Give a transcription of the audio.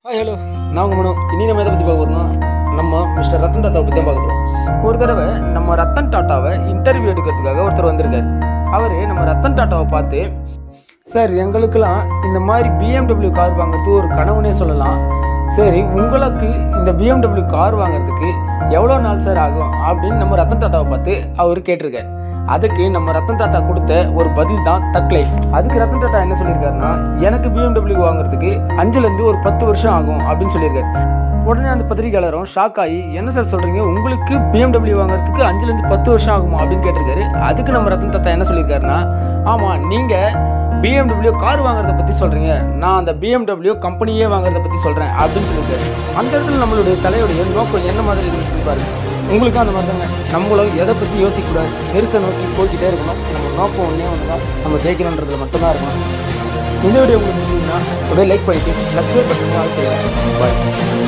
hi hello நான் உங்கள் மனோ இனி நம்ம எதை பற்றி பார்க்க போகிறோம்னா நம்ம மிஸ்டர் ரத்தன் டாட்டாவை பற்றி தான் பார்க்க போகிறோம் ஒரு தடவை நம்ம ரத்தன் டாட்டாவை இன்டர்வியூ எடுக்கிறதுக்காக ஒருத்தர் வந்திருக்காரு அவர் நம்ம ரத்தன் டாட்டாவை பார்த்து சார் எங்களுக்கெல்லாம் இந்த மாதிரி பிஎம்டபிள்யூ கார் வாங்குறது ஒரு கனவுனே சொல்லலாம் சரி உங்களுக்கு இந்த பிஎம்டபிள்யூ கார் வாங்குறதுக்கு எவ்வளோ நாள் சார் ஆகும் அப்படின்னு நம்ம ரத்தன் டாட்டாவை பார்த்து அவர் கேட்டிருக்காரு அதுக்கு நம்ம ரத்தன் டாட்டா கொடுத்த ஒரு பதில் தான் தக் லைஃப் அதுக்கு ரத்தன் டாட்டா என்ன சொல்லியிருக்காருன்னா எனக்கு பிஎம்டபிள்யூ வாங்குறதுக்கு அஞ்சுலேருந்து ஒரு பத்து வருஷம் ஆகும் அப்படின்னு சொல்லியிருக்காரு உடனே அந்த பத்திரிகையாளரும் ஷாக் ஆகி என்ன சார் சொல்றீங்க உங்களுக்கு பிஎம்டபிள்யூ வாங்குறதுக்கு அஞ்சுலேருந்து பத்து வருஷம் ஆகுமா அப்படின்னு கேட்டிருக்காரு அதுக்கு நம்ம ரத்தன் தாத்தா என்ன சொல்லியிருக்காருன்னா ஆமாம் நீங்கள் பிஎம்டபிள்யூ கார் வாங்குறத பற்றி சொல்கிறீங்க நான் அந்த பிஎம்டபிள்யூ கம்பெனியே வாங்குறத பற்றி சொல்கிறேன் அப்படின்னு சொல்லியிருக்காரு அந்த இடத்துல நம்மளுடைய தலையுடைய நோக்கம் என்ன மாதிரி இருக்குன்னு பாருங்க உங்களுக்கும் அந்த மாதிரி தாங்க நம்மளும் எதை பற்றி யோசிக்கக்கூடாது பெருசை நோக்கி போய்கிட்டே இருக்கணும் நம்ம நோக்கம் ஒன்றே ஒன்று தான் நம்ம ஜெயிக்கணுன்றதுல மட்டும்தான் இருக்கணும் இந்த வீடியோ உங்களுக்கு பிடிச்சிருந்தா உடனே லைக் பண்ணிட்டு சப்ஸ்கிரைப் பண்ணுங்க பாய்